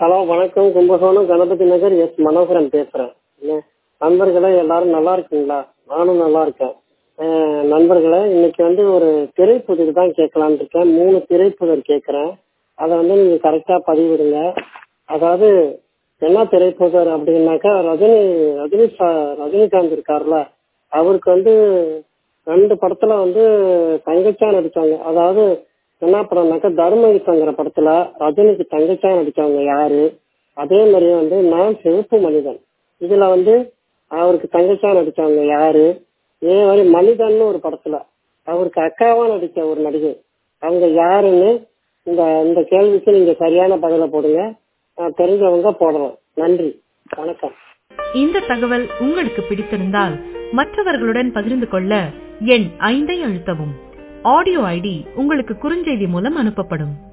hello வணக்கம் Kumbakonam Ganapathi Nagar S Manoharan பேசுறேன் என்ன, நண்பர்களே எல்லாரும் நல்லா இருக்கீங்களா நானும் நல்லா இருக்கேன் அஹ், நண்பர்களே இன்னைக்கு வந்து ஒரு திரைப்புதிர் தான் கேட்கலான்னு இருக்கேன் மூணு திரைப்புதிர் கேட்கறேன் அதை வந்து நீங்க கரெக்டா பதிவிடுங்க அதாவது என்ன திரைப்புதர் அப்படின்னாக்கா ரஜினி ரஜினி சா- ரஜினிகாந்த் இருக்காருல்ல அவருக்கு வந்து ரெண்டு படத்துல வந்து தங்கச்சா நடிச்சாங்க அதாவது என்ன படம்னாக்கா தர்ம யுத்தங்கிற படத்துல ரஜினிக்கு தங்கச்சா நடிச்சவங்க யாரு அதே மாதிரி வந்து நான் சிவப்பு மனிதன் இதுல வந்து அவருக்கு தங்கச்சா நடிச்சவங்க யாரு இதே மாதிரி மனிதன் ஒரு படத்துல அவருக்கு அக்காவா நடிச்ச ஒரு நடிகை அவங்க யாருன்னு இந்த இந்த கேள்விக்கு நீங்க சரியான பதில போடுங்க நான் தெரிஞ்சவங்க போடலாம் நன்றி வணக்கம் இந்த தகவல் உங்களுக்கு பிடித்திருந்தால் மற்றவர்களுடன் பகிர்ந்து கொள்ள எண் ஐந்தை அழுத்தவும் ஆடியோ ஐடி உங்களுக்கு குறுஞ்செய்தி மூலம் அனுப்பப்படும்